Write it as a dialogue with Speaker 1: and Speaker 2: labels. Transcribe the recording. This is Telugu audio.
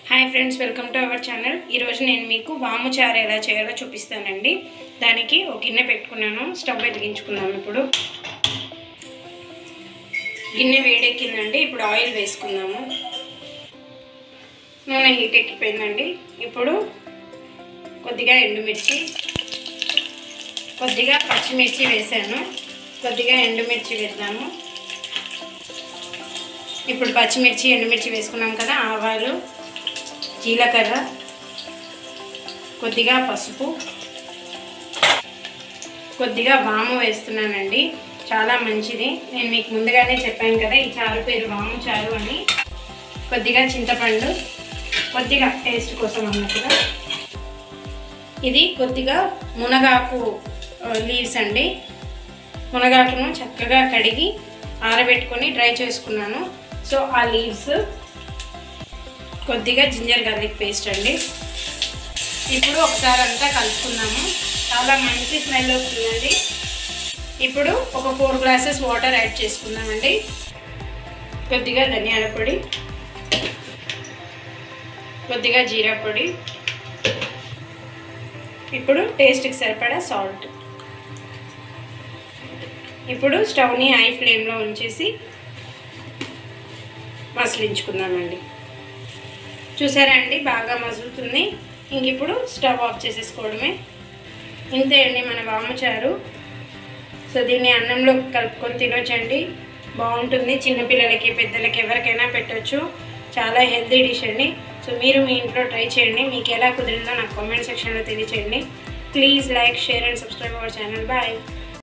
Speaker 1: hi friends welcome to our channel ఈరోజు నేను మీకు వాము చారు ఎలా చేయాలో చూపిస్తానండి దానికి ఒక గిన్నె పెట్టుకున్నాను స్టవ్ వెలిగించుకున్నాము ఇప్పుడు గిన్నె వేడెక్కిందండి ఇప్పుడు ఆయిల్ వేసుకుందాము నూనె హీట్ ఎక్కిపోయిందండి ఇప్పుడు కొద్దిగా ఎండుమిర్చి కొద్దిగా పచ్చిమిర్చి వేసాను కొద్దిగా ఎండుమిర్చి వేద్దాము ఇప్పుడు పచ్చిమిర్చి ఎండుమిర్చి వేసుకున్నాం కదా ఆవాలు జీలకర్ర కొద్దిగా పసుపు కొద్దిగా వాము వేస్తున్నానండి చాలా మంచిది నేను మీకు ముందుగానే చెప్పాను కదా ఈ చారు పేరు వాము చారు అని కొద్దిగా చింతపండు కొద్దిగా టేస్ట్ కోసం అన్నట్టుగా ఇది కొద్దిగా మునగాకు లీవ్స్ అండి మునగాకును చక్కగా కడిగి ఆరబెట్టుకొని డ్రై చేసుకున్నాను సో ఆ లీవ్స్ కొద్దిగా జింజర్ గార్లిక్ పేస్ట్ అండి ఇప్పుడు ఒకసారి అంతా కలుపుకుందాము చాలా మంచి స్మెల్ వస్తుందండి ఇప్పుడు ఒక ఫోర్ గ్లాసెస్ వాటర్ యాడ్ చేసుకుందామండి కొద్దిగా ధనియాల పొడి కొద్దిగా జీరా పొడి ఇప్పుడు టేస్ట్కి సరిపడా సాల్ట్ ఇప్పుడు స్టవ్ని హై ఫ్లేమ్లో ఉంచేసి మసలించుకుందామండి చూసారా అండి బాగా మసులుతుంది ఇంక ఇప్పుడు స్టవ్ ఆఫ్ చేసేసుకోవడమే ఇంతే అండి మన వామచారు సో దీన్ని అన్నంలో కలుపుకొని తినొచ్చండి బాగుంటుంది చిన్నపిల్లలకి పెద్దలకి ఎవరికైనా పెట్టొచ్చు చాలా హెల్తీ డిష్ అండి సో మీరు మీ ఇంట్లో ట్రై చేయండి మీకు ఎలా కుదిరిందో నాకు కామెంట్ సెక్షన్లో తెలియచేయండి please like share and subscribe our channel bye